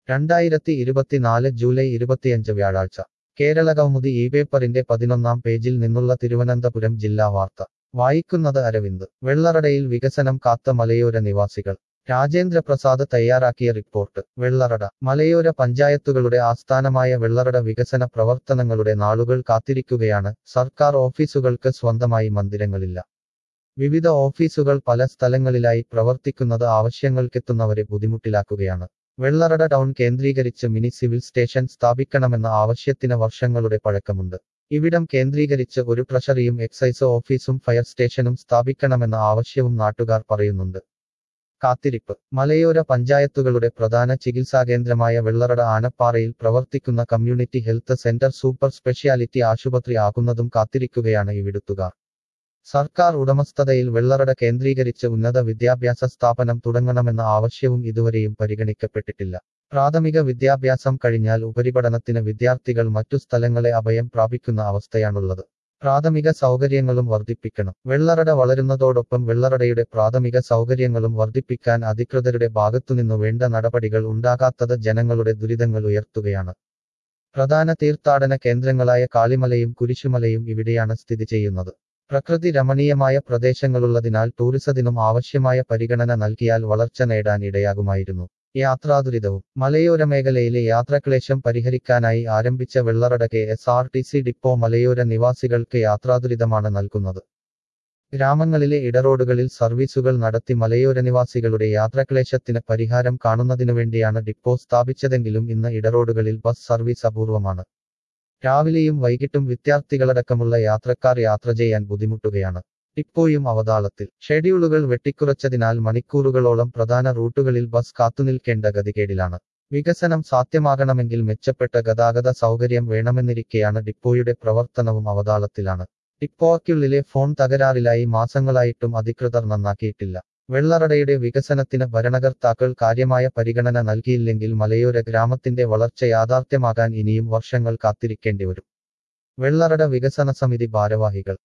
രണ്ടായിരത്തി ഇരുപത്തിനാല് ജൂലൈ ഇരുപത്തിയഞ്ച് വ്യാഴാഴ്ച കേരള കൗമുദി ഈ പേപ്പറിന്റെ പതിനൊന്നാം പേജിൽ നിന്നുള്ള തിരുവനന്തപുരം ജില്ലാ വാർത്ത വായിക്കുന്നത് അരവിന്ദ് വെള്ളറടയിൽ വികസനം കാത്ത മലയോര നിവാസികൾ രാജേന്ദ്ര പ്രസാദ് തയ്യാറാക്കിയ റിപ്പോർട്ട് വെള്ളറട മലയോര പഞ്ചായത്തുകളുടെ ആസ്ഥാനമായ വെള്ളറട വികസന പ്രവർത്തനങ്ങളുടെ നാളുകൾ കാത്തിരിക്കുകയാണ് സർക്കാർ ഓഫീസുകൾക്ക് സ്വന്തമായി മന്ദിരങ്ങളില്ല വിവിധ ഓഫീസുകൾ പല സ്ഥലങ്ങളിലായി പ്രവർത്തിക്കുന്നത് ആവശ്യങ്ങൾക്കെത്തുന്നവരെ ബുദ്ധിമുട്ടിലാക്കുകയാണ് വെള്ളറട ടൗൺ കേന്ദ്രീകരിച്ച് മിനി സിവിൽ സ്റ്റേഷൻ സ്ഥാപിക്കണമെന്ന ആവശ്യത്തിന് വർഷങ്ങളുടെ പഴക്കമുണ്ട് ഇവിടം കേന്ദ്രീകരിച്ച് ഒരു ട്രഷറിയും എക്സൈസ് ഓഫീസും ഫയർ സ്റ്റേഷനും സ്ഥാപിക്കണമെന്ന ആവശ്യവും നാട്ടുകാർ പറയുന്നുണ്ട് കാത്തിരിപ്പ് മലയോര പഞ്ചായത്തുകളുടെ പ്രധാന ചികിത്സാകേന്ദ്രമായ വെള്ളറട ആനപ്പാറയിൽ പ്രവർത്തിക്കുന്ന community health centre super speciality ആശുപത്രി ആകുന്നതും കാത്തിരിക്കുകയാണ് ഇവിടുത്തുകാർ സർക്കാർ ഉടമസ്ഥതയിൽ വെള്ളറട കേന്ദ്രീകരിച്ച് ഉന്നത വിദ്യാഭ്യാസ സ്ഥാപനം തുടങ്ങണമെന്ന ആവശ്യവും ഇതുവരെയും പരിഗണിക്കപ്പെട്ടിട്ടില്ല പ്രാഥമിക വിദ്യാഭ്യാസം കഴിഞ്ഞാൽ ഉപരിപഠനത്തിന് വിദ്യാർത്ഥികൾ മറ്റു സ്ഥലങ്ങളെ അഭയം പ്രാപിക്കുന്ന അവസ്ഥയാണുള്ളത് പ്രാഥമിക സൗകര്യങ്ങളും വർദ്ധിപ്പിക്കണം വെള്ളറട വളരുന്നതോടൊപ്പം വെള്ളറടയുടെ പ്രാഥമിക സൗകര്യങ്ങളും വർദ്ധിപ്പിക്കാൻ അധികൃതരുടെ ഭാഗത്തുനിന്നു വേണ്ട നടപടികൾ ഉണ്ടാകാത്തത് ജനങ്ങളുടെ ദുരിതങ്ങൾ ഉയർത്തുകയാണ് പ്രധാന തീർത്ഥാടന കേന്ദ്രങ്ങളായ കാളിമലയും കുരിശുമലയും ഇവിടെയാണ് സ്ഥിതി ചെയ്യുന്നത് പ്രകൃതി രമണീയമായ പ്രദേശങ്ങളുള്ളതിനാൽ ടൂറിസത്തിനും ആവശ്യമായ പരിഗണന നൽകിയാൽ വളർച്ച നേടാൻ ഇടയാകുമായിരുന്നു യാത്രാദുരിതവും മലയോര മേഖലയിലെ യാത്രാക്ലേശം പരിഹരിക്കാനായി ആരംഭിച്ച Vellarada K S R T C depot മലയോര നിവാസികൾക്ക് യാത്രാദുരിതമാണ് നൽകുന്നത് ഗ്രാമങ്ങളിലെ ഇടറോഡുകളിൽ സർവീസുകൾ നടത്തി മലയോര നിവാസികളുടെ യാത്രാക്ലേശത്തിന് പരിഹാരം കാണുന്നതിനുവേണ്ടിയാണ് ഡിപ്പോ സ്ഥാപിച്ചതെങ്കിലും ഇന്ന് ഇടറോഡുകളിൽ ബസ് സർവീസ് അപൂർവമാണ് രാവിലെയും വൈകിട്ടും വിദ്യാർത്ഥികളടക്കമുള്ള യാത്രക്കാർ യാത്ര ചെയ്യാൻ ബുദ്ധിമുട്ടുകയാണ് ഡിപ്പോയും അവതാളത്തിൽ ഷെഡ്യൂളുകൾ വെട്ടിക്കുറച്ചതിനാൽ മണിക്കൂറുകളോളം പ്രധാന റൂട്ടുകളിൽ ബസ് കാത്തുനിൽക്കേണ്ട ഗതികേടിലാണ് വികസനം സാധ്യമാകണമെങ്കിൽ മെച്ചപ്പെട്ട ഗതാഗത സൗകര്യം വേണമെന്നിരിക്കെയാണ് ഡിപ്പോയുടെ പ്രവർത്തനവും അവതാളത്തിലാണ് ഡിപ്പോയ്ക്കുള്ളിലെ ഫോൺ തകരാറിലായി മാസങ്ങളായിട്ടും അധികൃതർ നന്നാക്കിയിട്ടില്ല വെള്ളറടയുടെ വികസനത്തിന് ഭരണകർത്താക്കൾ കാര്യമായ പരിഗണന നൽകിയില്ലെങ്കിൽ മലയോര ഗ്രാമത്തിന്റെ വളർച്ച യാഥാർത്ഥ്യമാകാൻ ഇനിയും വർഷങ്ങൾ കാത്തിരിക്കേണ്ടി വരും വെള്ളറട വികസന സമിതി ഭാരവാഹികൾ